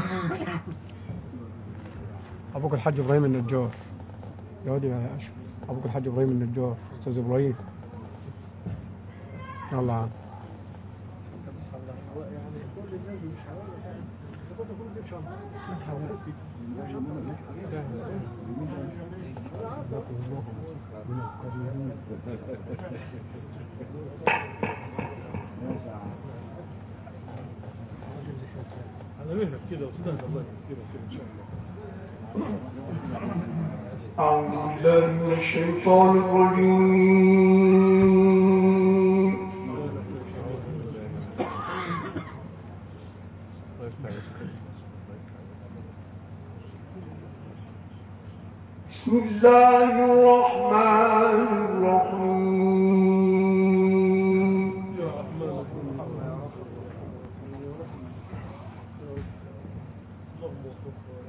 ابوك الحاج ابراهيم النجار يا ودي يا اشرف ابوك الحاج ابراهيم النجار استاذ ابراهيم يلا عم على مهلك كده واستهدى الله كده كده ان شاء الله أعوذ بالله من الشيطان الرجيم بسم الله الرحمن الرحيم يا رحمن اللهم وفقنا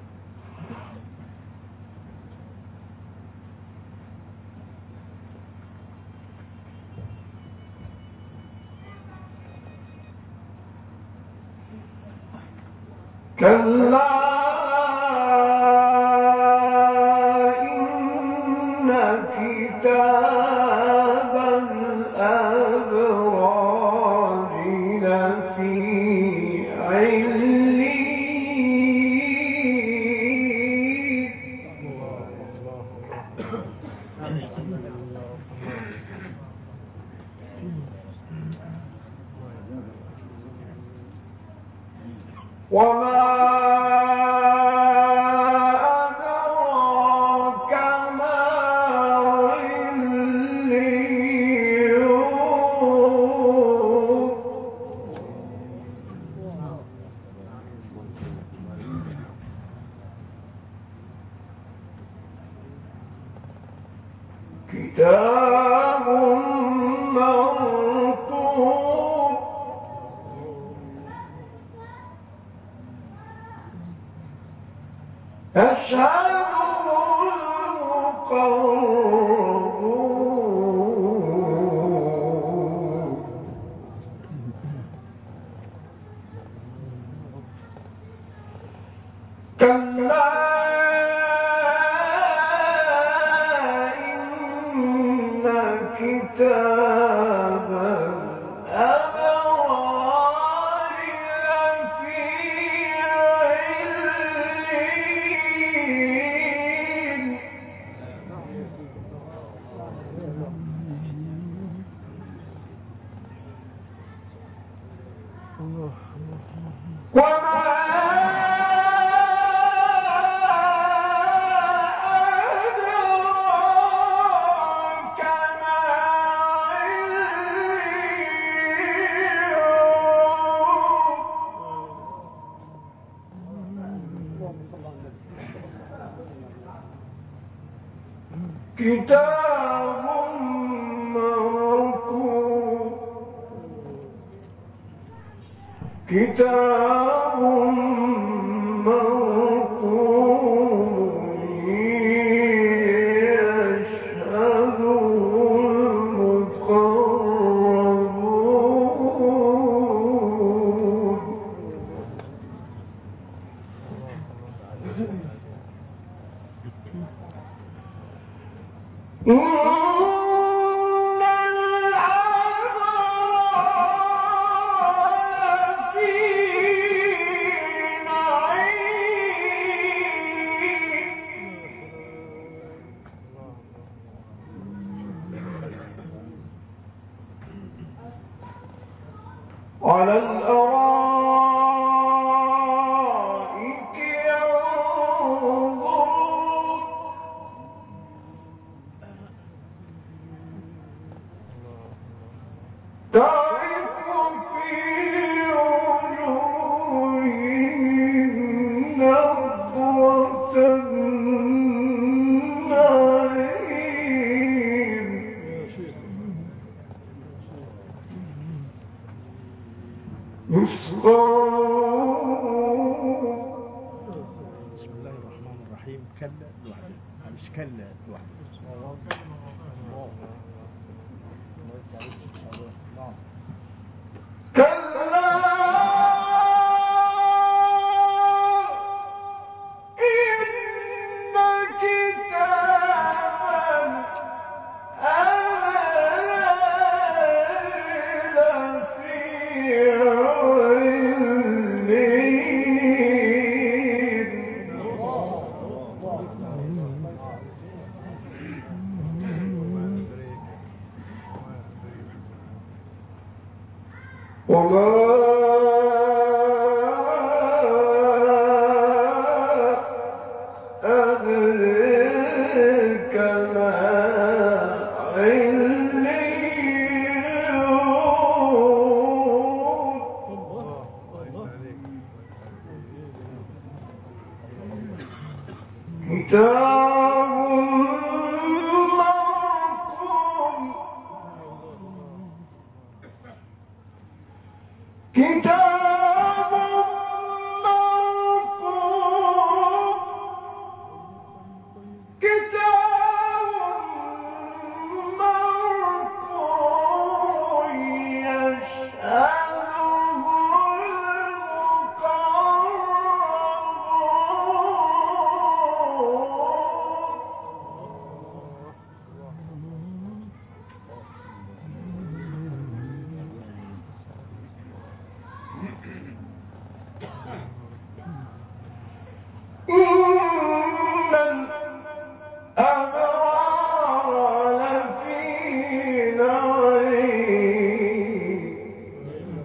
كلا إن كتاب الأبرار لفي عليين وما أدراك ما عليون كتاب مرقوم يشهده المقربون كلا إن كتاب الأبرار لفي عليين وما أدراك ما عليون كتاب مرقوم كتاب مرقوم يشهده المقربون إن الأبرار لفي نعيم على الأرائك ينظرون تعرف في وجوههم نضرة النعيم يا شيخ وما أدريك ما عليون الله الله عليك كتاب مرقوم كتاب مرقوم كتاب مرقوم يشهده المقربون إن الأبرار لفي نعيم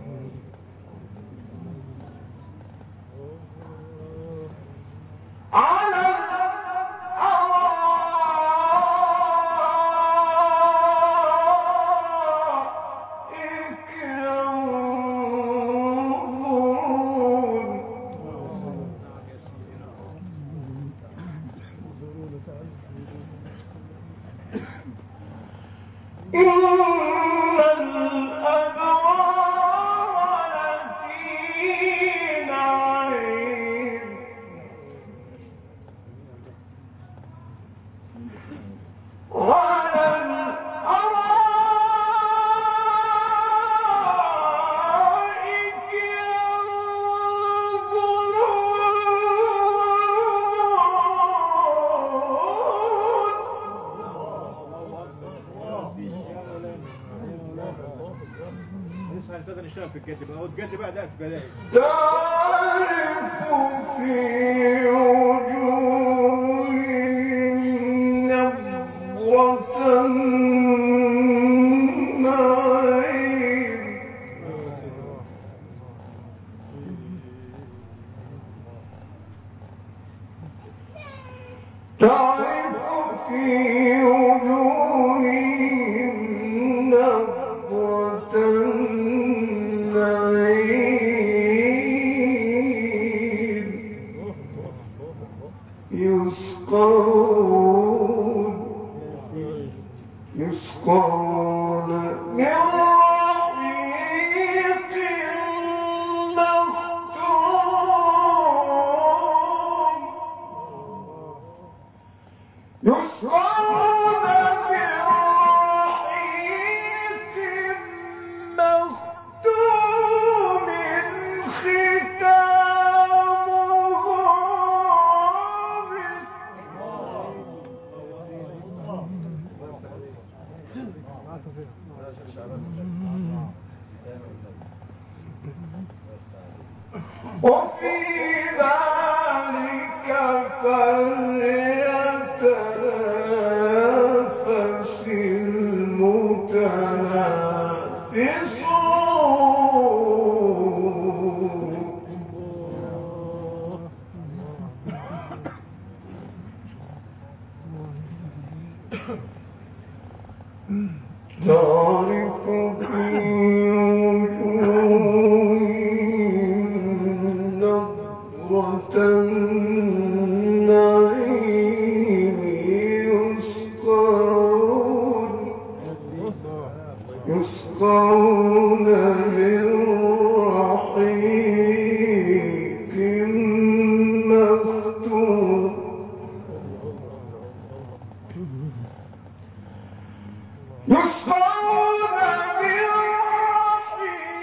على الأرائك ينظرون إن الأبرار لفي نعيم وعلى الأرائك ينظرون لسه هنشتغل نشتغل في الجد بقى هو الجد بقى ده في بلاقي تعرف في وجوههم نظرة النعيم تعرف في وجوههم نظرة النعيم يسقون يسقون من رحيق مختوم يسقون من رحيق مختوم وفي ذلك فليتنافس المتنافسون تعرف في وجوههم نظرة النعيم يسقون يسقون من رحيق مختوم يسقون من رحيق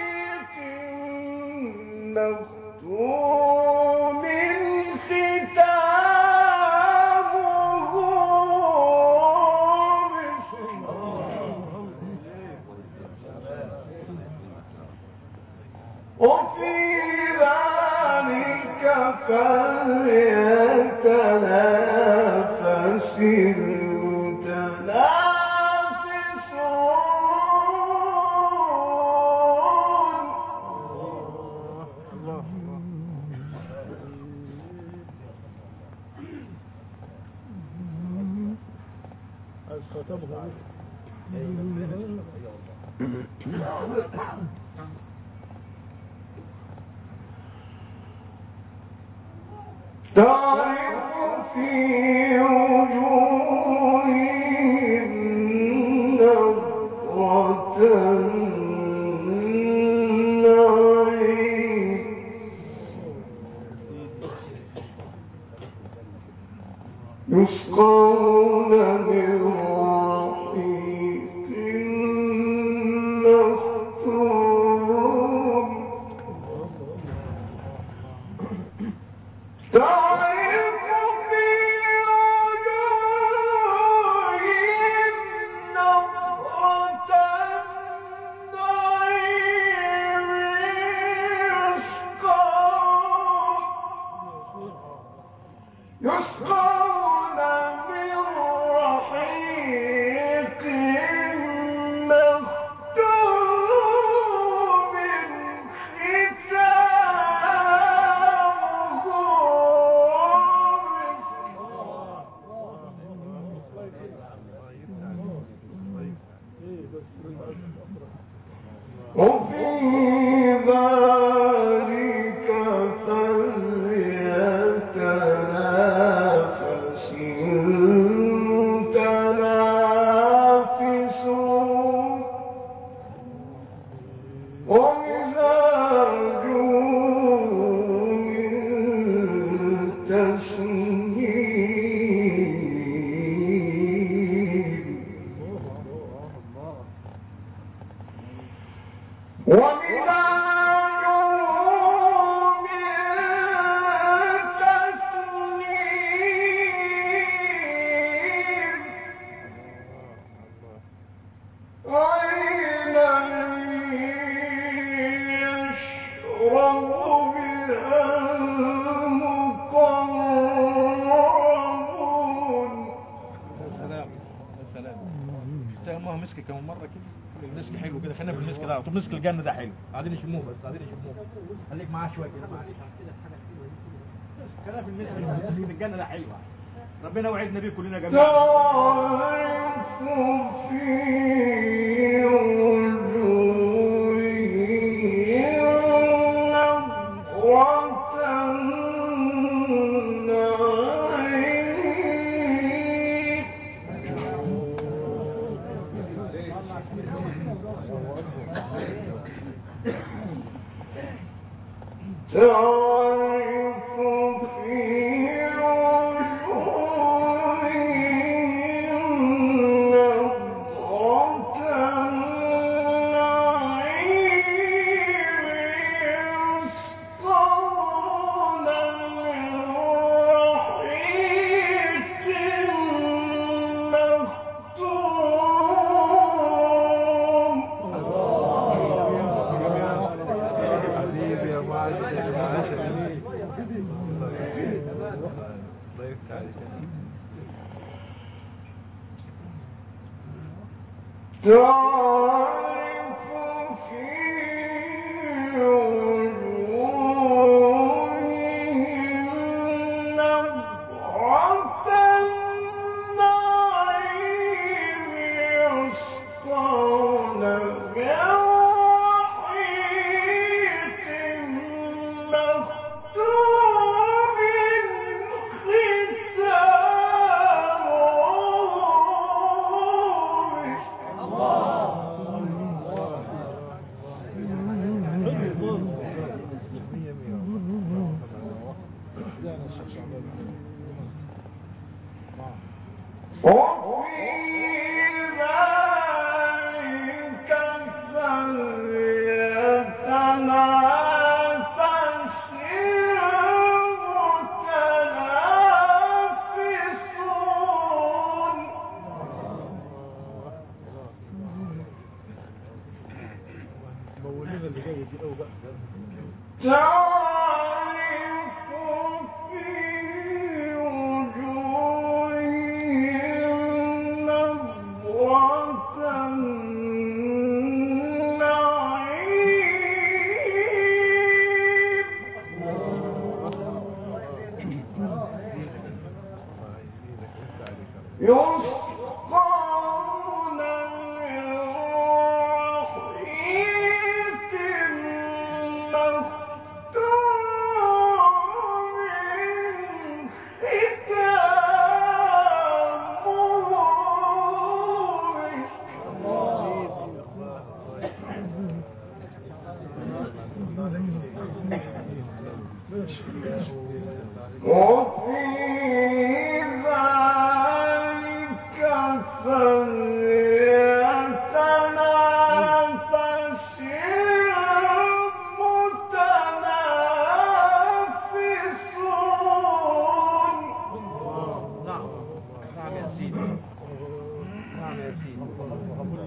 تعرف في وجوههم نظرة النعيم يسقون من رحيق مختوم تعرف في وجوههم نظرة النعيم يسقون يسقون من رحيق مختوم ختامه وفي ذلك فليتنافس المتنافسون ومزاجه من تسنيم ومزاجه من تسنيم عينا يشرب بها المقربون يا سلام يا سلام شفتها امها مسك كمان مره كده المسك حلو كده خلينا في المسك ده طب مسك الجنه ده حلو قاعدين يشموه بس قاعدين يشموه خليك معاه شويه كده معلش كده حاجه حلوه دي كده خلينا في المسك مسك الجنه ده حلو ربنا وعدنا بيه كلنا جميعا تعرف في وجوههم نظرة النعيم تعرف في وجوههم نظرة النعيم يسقون من رحيق مختوم حبيبي يا معلم الله يفتح عليك تعرف في وجوههم نظرة النعيم يسقون من رحيق مختوم ختامه وفي ذلك فليتنافس المتنافسون مولنا اللي جاي دي قوي بقى تعرف في وجوههم نظرة النعيم يسقون من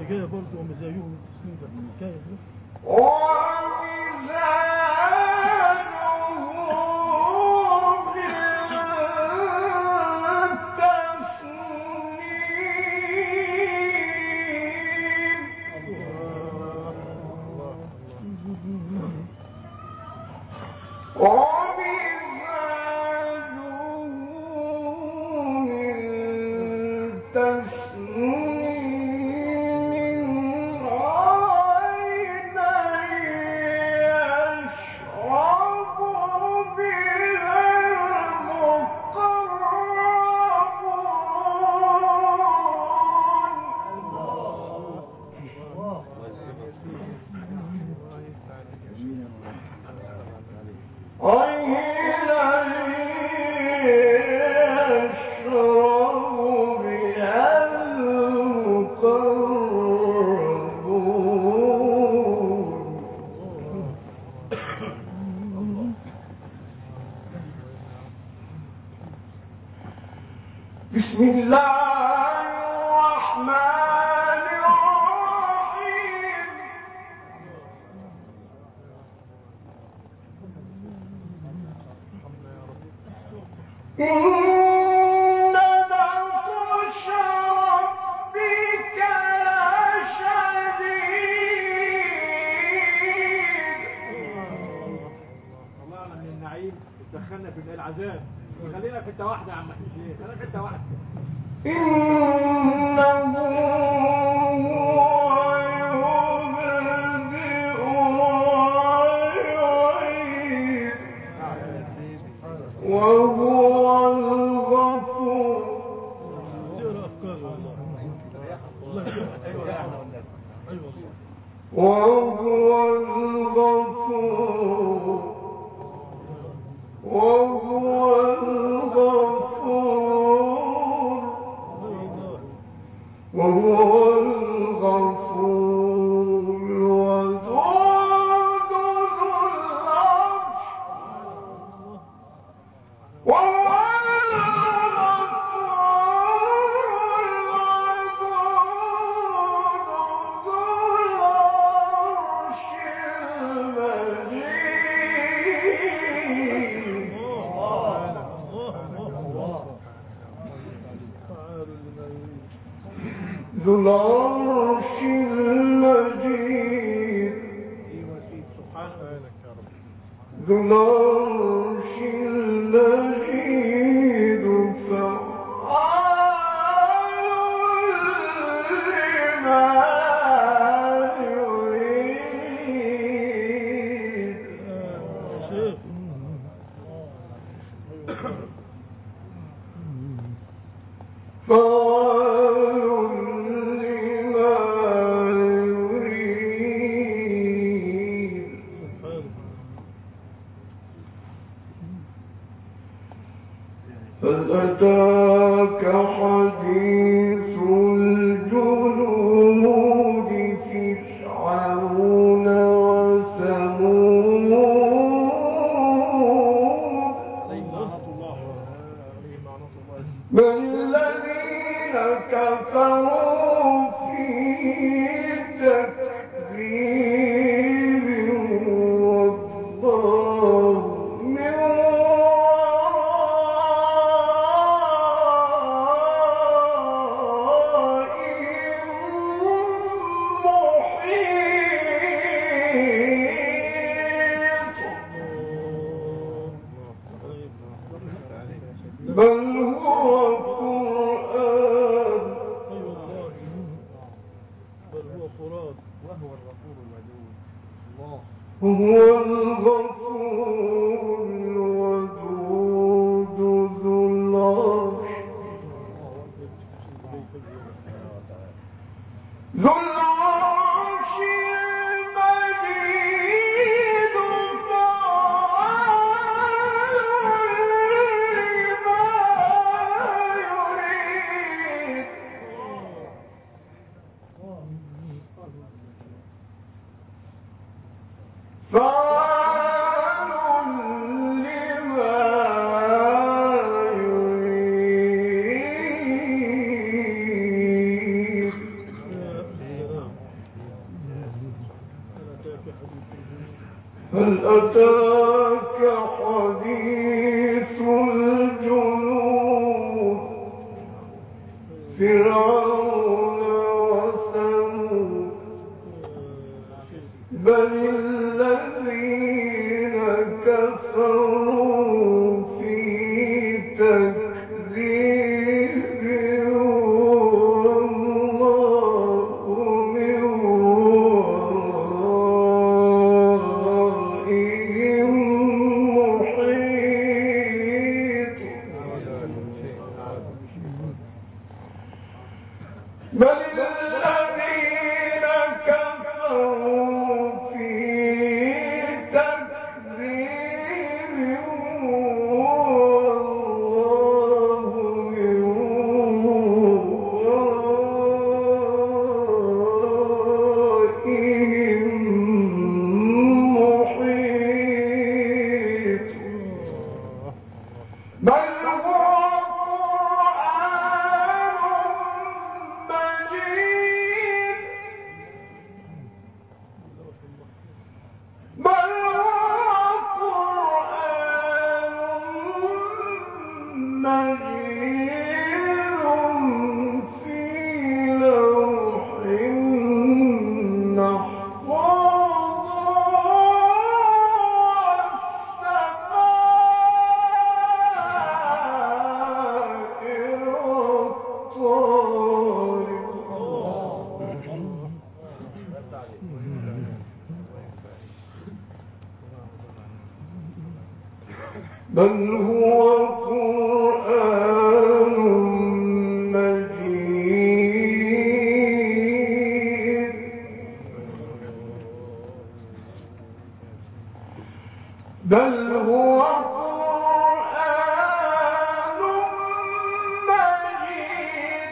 جايه برضه هم زيهم التسليم ده الحكايه دي بسم الله الرحمن الرحيم إن بطش ربك لشديد طلعنا من النعيم ودخلنا في العذاب خلينا في حته واحده يا عم حسين خلينا في حته واحده إنه هو يبدئ ويعيد وهو الغفور تقرا افكار والله والله تقرا ايوه يا احمد والنبي ايوه والله وهو الغفور وهو الغفور وهو الغفور الودود ذو العرش وهو الغفور الودود ذو العرش المجيد ذو العرش المجيد ذو العرش المجيد فعال لما يريد فعال لما يريد هل أتاك حديث الجنود فرعون وثمود عليهم لعنة الله عليهم لعنة الله بل الذين كفروا في تكذيب والله من محيط بل هو قرآن اي والله بل هو فراد وهو الغفور الودود الله هو الغفور الودود ذو العرش ذو العرش المجيد فعال لما يريد فعال لما يريد هل أتاك حديث الجنود فرعون وثمود بل الذين كفروا في تكذيب والله من ورائهم محيط بل الذين كفروا في تكذيب والله من ورائهم محيط بل هو قرآن مجيد بل هو قرآن مجيد في لوح بل هو قرآن مجيد بل هو قرآن مجيد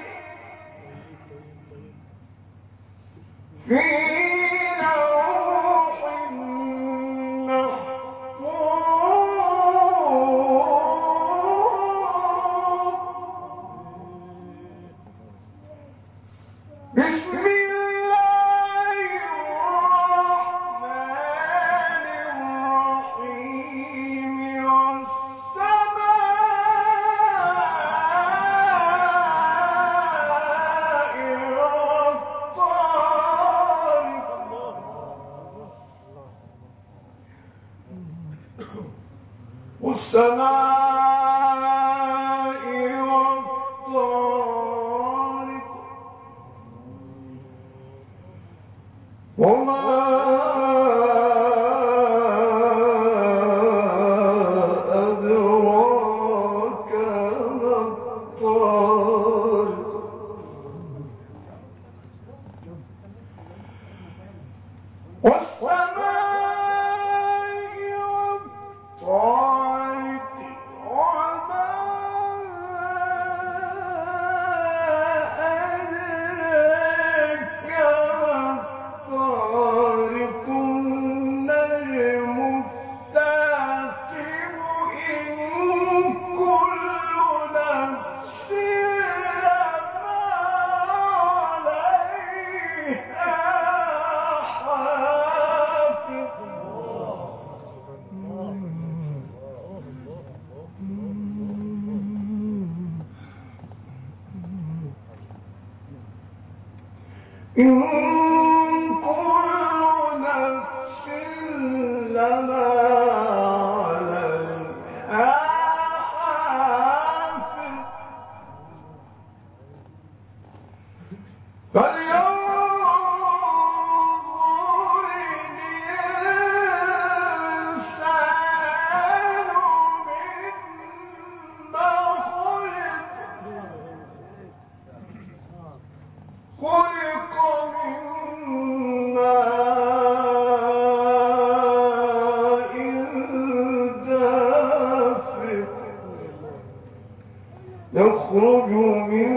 في لوح محفوظ بسم الله الرحمن الرحيم والسماء والطارق والسماء والطارق وما أدراك ما الطارق والسماء والطارق وما أدراك ما الطارق النجم الثاقب إن كل نفس لما عليها حافظ إن كل نفس لما عليها حافظ فلينظر الإنسان مما خلق خلق من ماء دافق يخرج من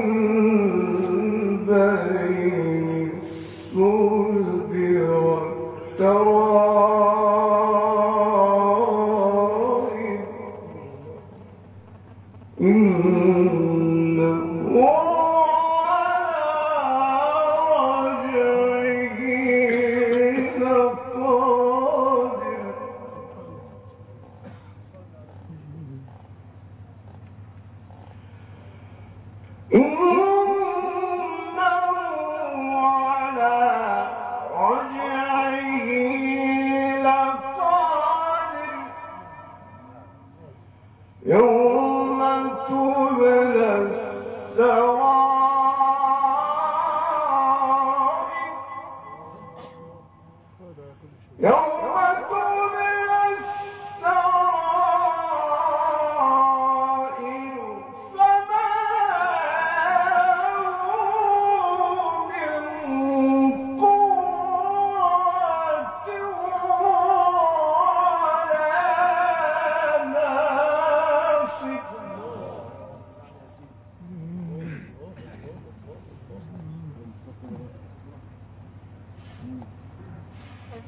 بين الصلب والترائب إنه على رجعه لقادر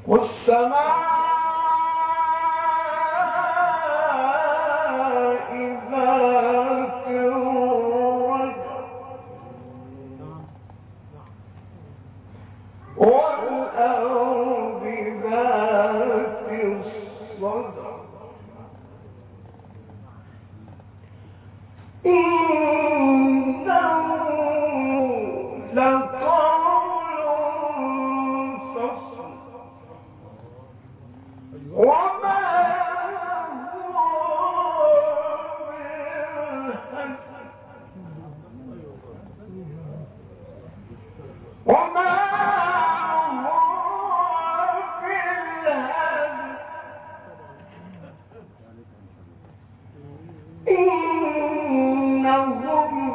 والسماء ذات الرجع والأرض ذات الصدع إنه لقول فصل وما هو بالهزل وما هو بالهزل إنهم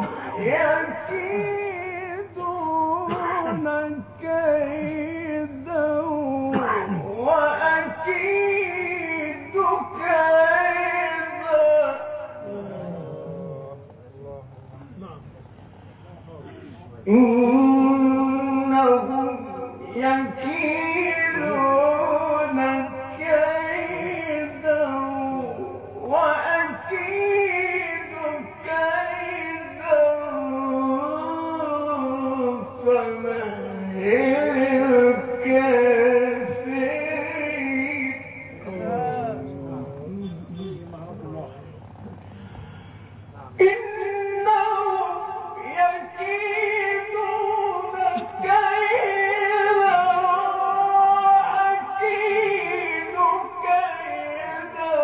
يكيدون كيدا وأكيد كيدا إنهم يكيدون كيدا وأكيد كيدا فمهل الكافرين إنهم يكيدون كيدا وأكيد كيدا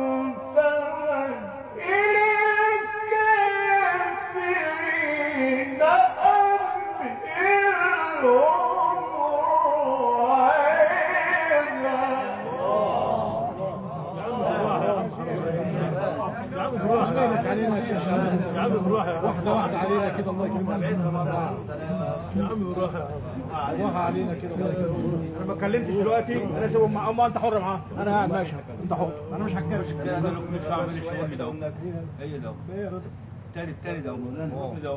فمهل الكافرين واحدة واحدة علينا كده الله يكرمك يا عم بالراحة بالراحة علينا كده الله يكرمك انا ما اتكلمتش دلوقتي انا سيبه مع اما انت حر معاه انا قاعد ماشي انت حر انا مش هتكلم انا لو كنت بعمل الشغل ده هي ده التاني التاني ده الركن ده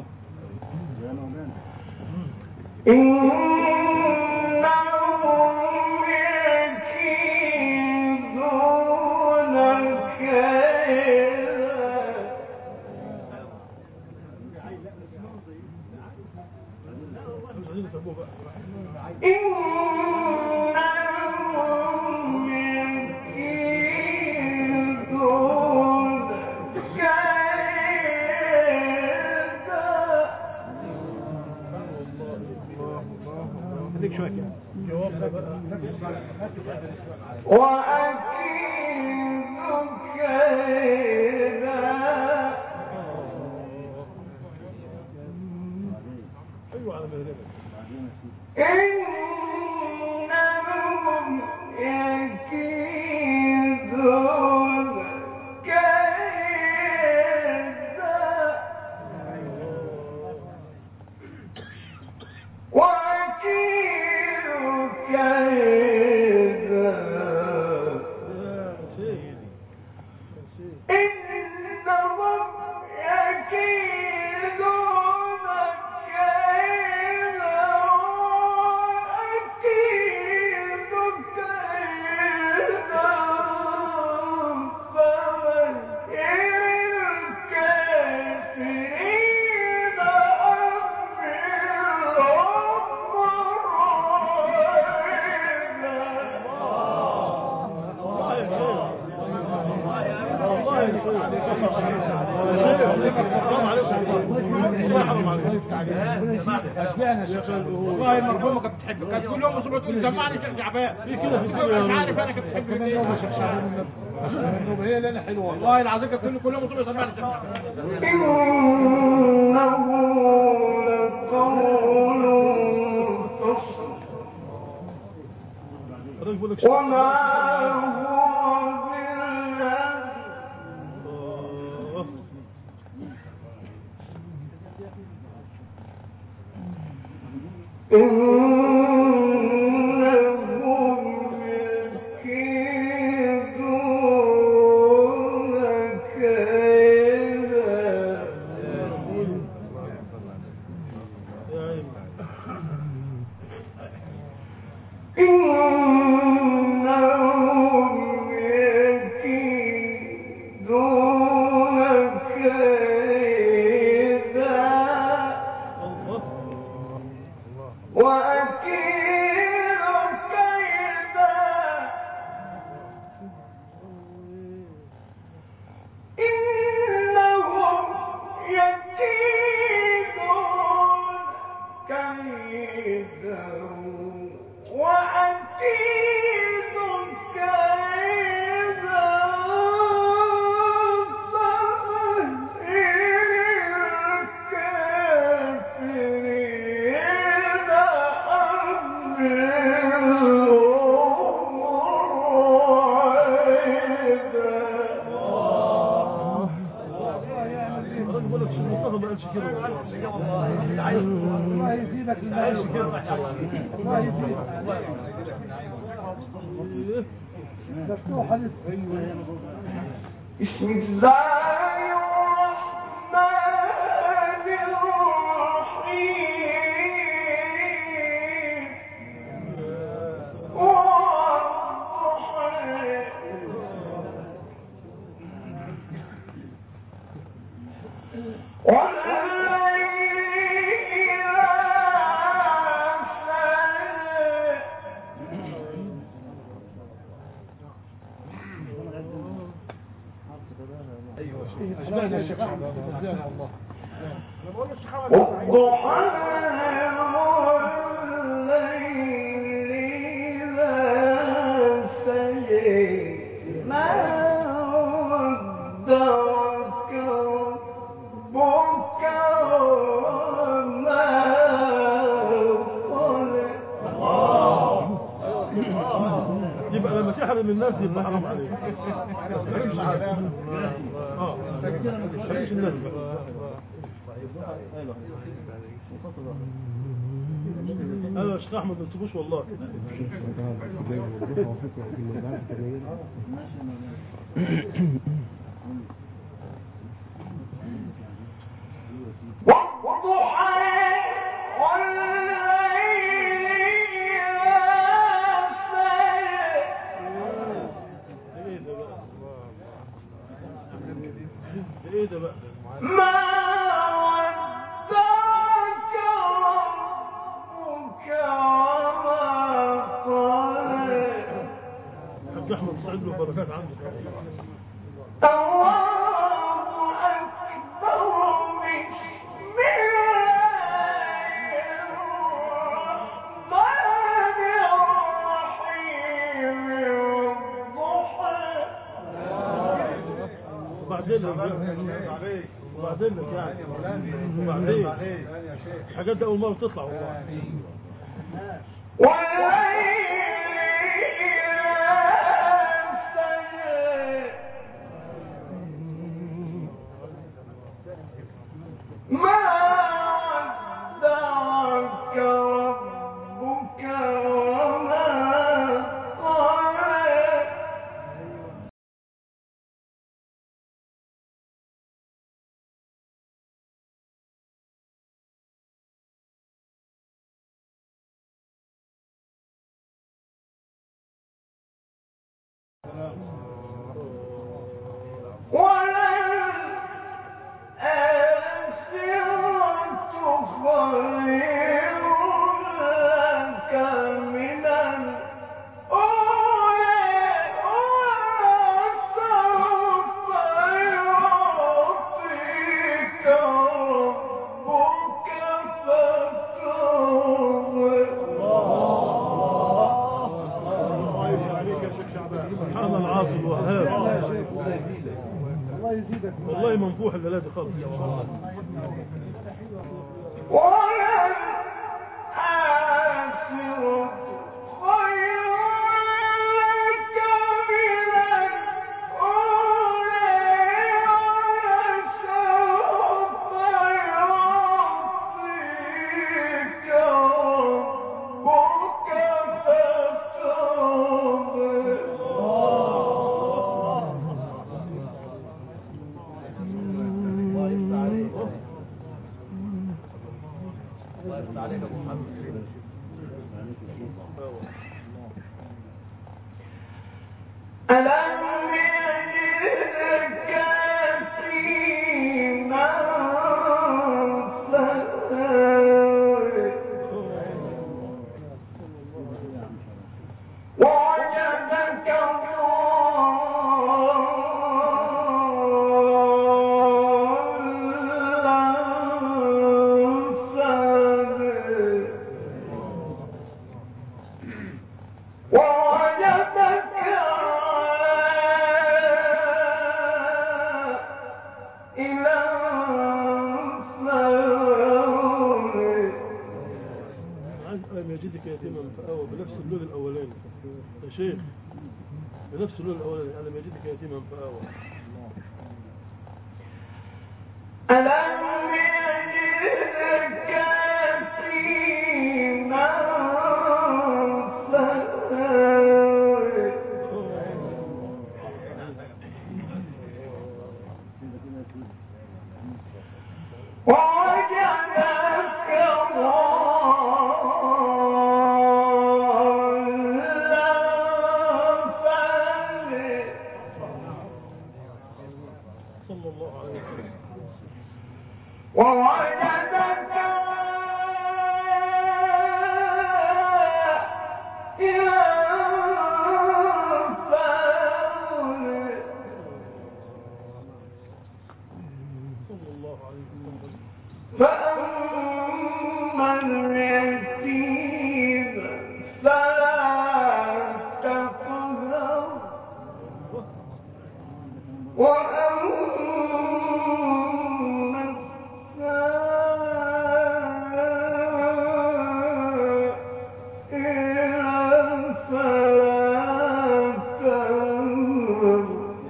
إنهم يكيدون كيدا إنهم يكيدون كيدا خليك شويه كده وأكيد كيدا ايوه على مهلبك إنهم يكيدون كيدا وأكيد كيدا يا سيدي يا سيدي إنهم يكيدون كيدا وأكيد كيدا فمهل الكافرين والله يا شيخ والله يا شيخ حرام عليكم والله حرام عليكم والله المرحومه كانت بتحبك كانت كل يوم الصبح تقول سمعني شيخ جعبان في كده في كده مش عارف انا كانت بتحب ايه النوم هي ليلة حلوة والله والله العظيم كانت كل كل يوم الصبح سمعني شيخ جعبان إنه لقول فصل حضرتك بقول لك وما هو بالهزل آه. إنهم يكيدون كيدا يا عيني إن إنهم يكيدون كيدا وأكيد كيدا فمهل الكافرين أمهلهم رويدا الراجل بيقول لك شيخ مصطفى ما قالش كده الله يزيدك قالش كده الله يزيدك مفتوحة لسه بسم الله الرحمن الرحيم والضحى والليل إذا سجى اشمعنى يا شيخ احمد ازاي والله والضحى والليل إذا سجى ما ودعك ربك وما قلق يبقى لما تحرم الناس يبقى حرام عليك ما تحرمش عليك اه ما تحرمش الناس ايوه يا شيخ احمد ما تسيبوش والله والضحى والليل إذا سجى ايه ده بقى ايه ده بقى ما ودعك ربك وما قلق حاج احمد سعيد له بركات عندك الله أكبر بسم الله الرحمن الرحيم والضحى وبعدين وبعدين لك يعني وبعدين الحاجات دي اول مره تطلع والله والليل إذا سجى ما ودعك ربك وما قلق وللآخرة خير لك من الأولى ولسوف يعطيك ربك فترضى سبحان العاصي الوهاب الله يزيدك والله منفوح الليله دي خالص وللآخرة خير لك من الأولى ولسوف يعطيك ربك فترضى ووجدك إلى عن ألم يجدك يتيما فآوى بنفس اللون الأولاني يا شيخ بنفس اللون الأولاني ألم يجدك يتيما فآوى ألم يجدك يتيما فآوى ووجدك ضالا فهدى صلى الله عليه وسلم ووجدك إلى فهدى صلى الله عليه وسلم فأما اليتيم فلا تقهر وأما السائل فلا تنهر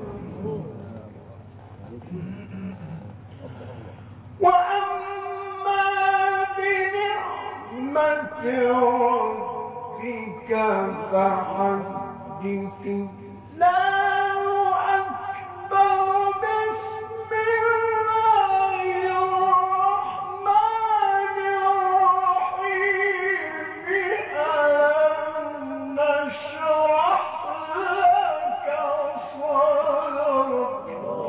وأما بنعمة ربك فحدث الله أكبر بسم الله الرحمن الرحيم ألم نشرح لك صدرك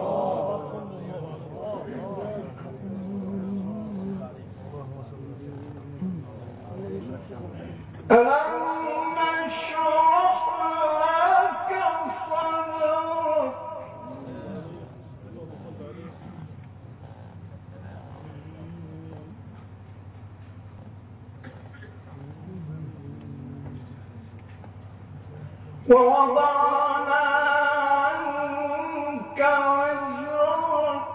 ألم نشرح لك صدرك ووضعنا عنك وزرك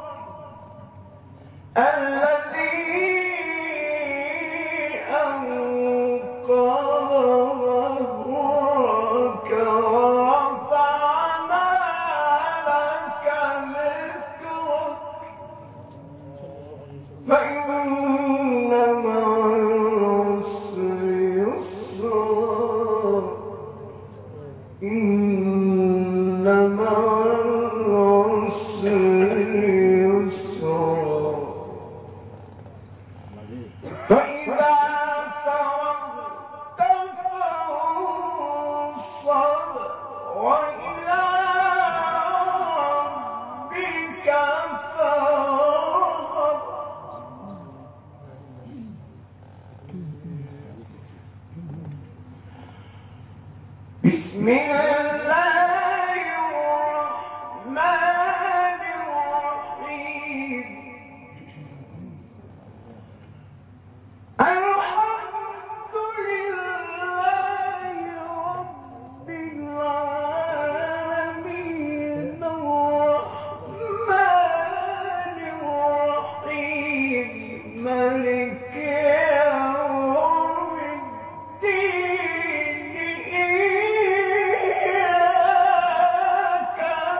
الذي أنقض ظهرك ورفعنا لك ذكرك فإن مع العسر يسرا إن مع العسر يسرا فإذا فرغت فانصب وإلى ربك فارغب بسم الله الرحمن الرحيم الحمد لله رب العالمين الرحمن الرحيم ملك يوم الدين إياك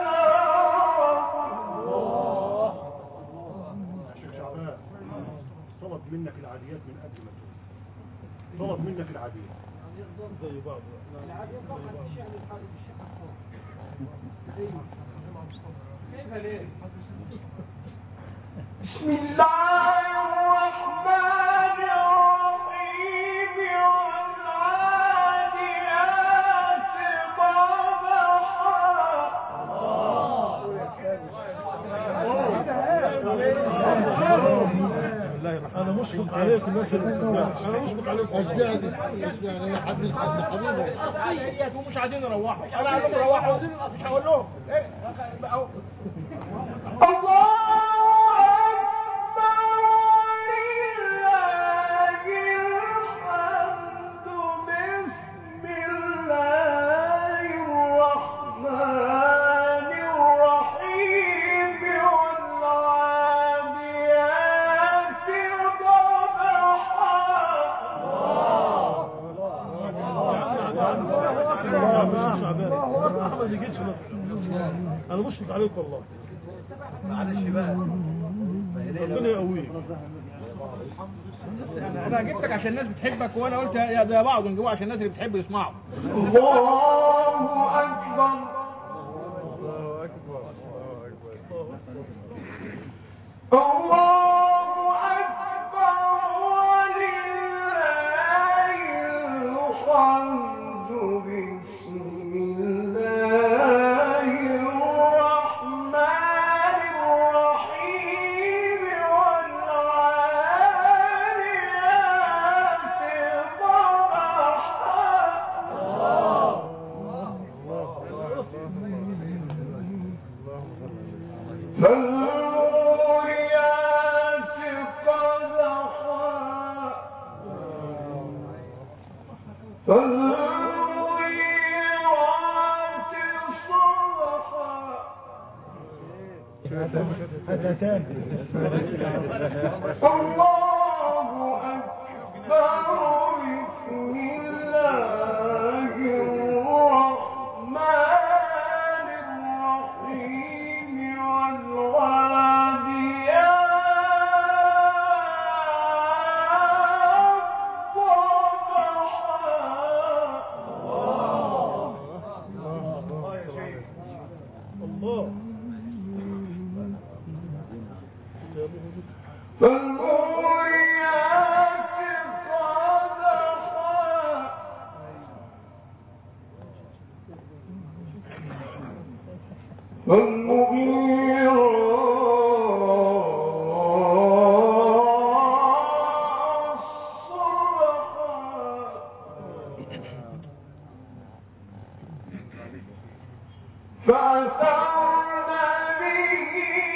نعبد شيخ شعبان طلب منك العاديات من قبل ما تقول طلب منك العاديات زي بعض العاديات بسم الله الرحمن الرحيم والعاديات ضبحا انا مشفق عليك الناس اللي بتسمعك. انا مشفق عليك اشجعني اشجعني انا حبيبي حبيبي ومش عايزين يروحوا انا عايزهم يروحوا مش هقول لهم ايه أهو. الله أكبر ولله الحمد بسم الله جيتش انا مشفق عليك والله معلش بقى ربنا يقويك انا انا جبتك عشان الناس بتحبك وانا قلت يا زي بعض نجيبه عشان الناس اللي بتحب يسمعوا الله أكبر الله أكبر ولله الحمد بسم الله الرحمن الرحيم والعاديات ضبحا فالموريات قدحا فالمغيرات صبحا الله أكبر بسم الله الرحمن الرحيم والعاديات ضبحا الله فالموريات قدحا فالمغيرات صبحا فأثرن به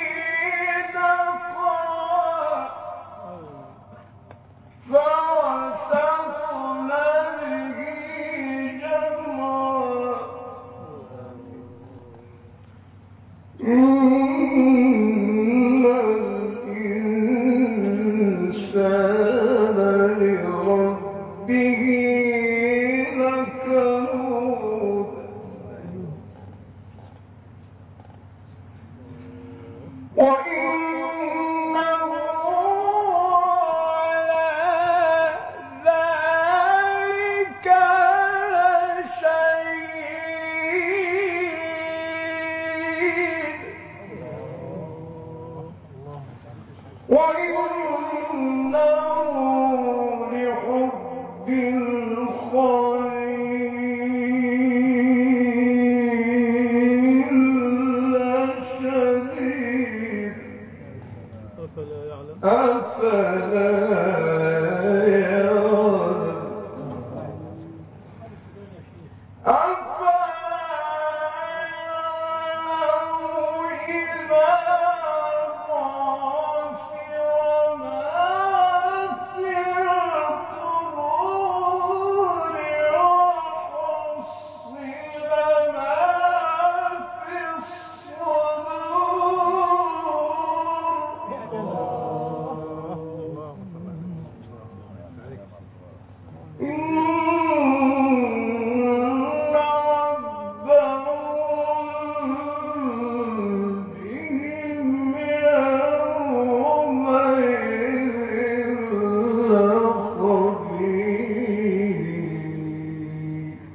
نقعا فوسطن به جمعا إن الإنسان لربه لكنود وإنه على ذلك لشهيد وإنه لحب الخير لشديد أفلا يعلم أفلا يعلم أفلا يعلم إذا غفر ما في القبور وحصل ما في الصدور إن ربهم بهم يومئذ لخبير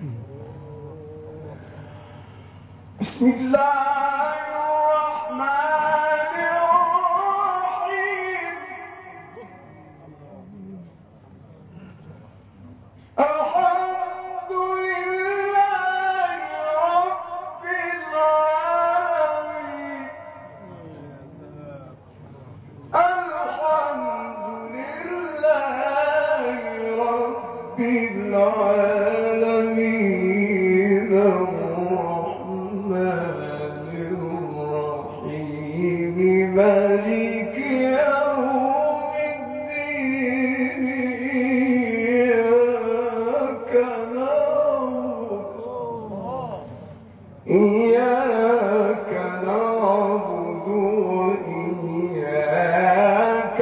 بسم الله الرحمن الرحيم الحمد لله رب العالمين الحمد لله رب العالمين الرحمن الرحيم مالك يوم الدين إياك نعبد إياك نعبد وإياك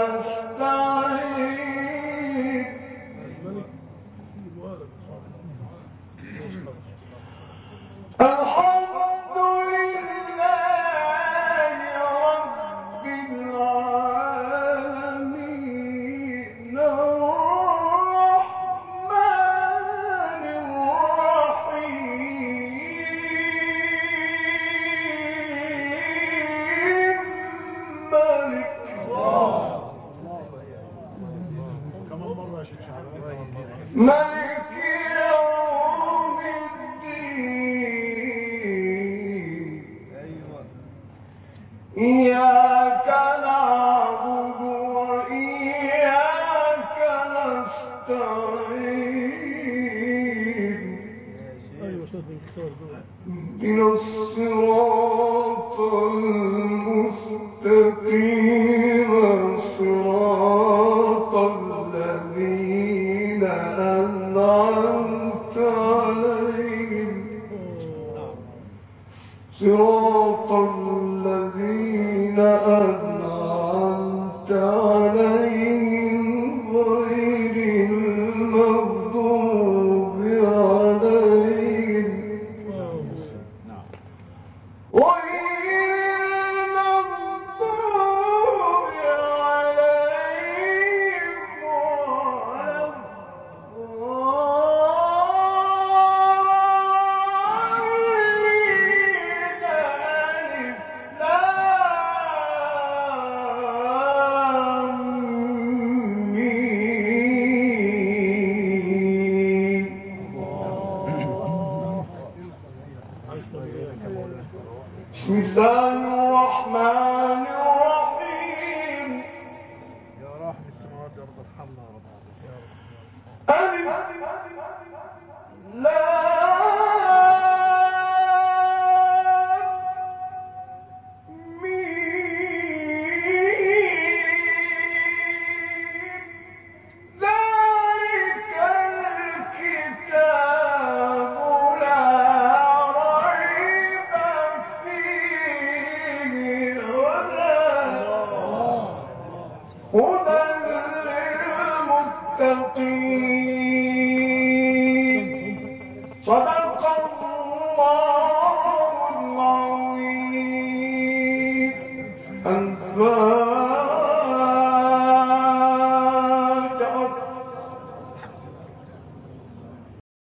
نستعين الملك اهدنا الصراط المستقيم صراط الذين أنعمت عليهم صراط الذين أنعمت عليهم غير المغضوب عليهم غير المغضوب عليهم ولا الضالين آمين. بسم الله الرحمن الرحيم يا راحم السماوات والارض ارحمنا يا رب يا رب ألف لام ميم ذلك الكتاب لا ريب فيه هدى هدى للمتقين صدق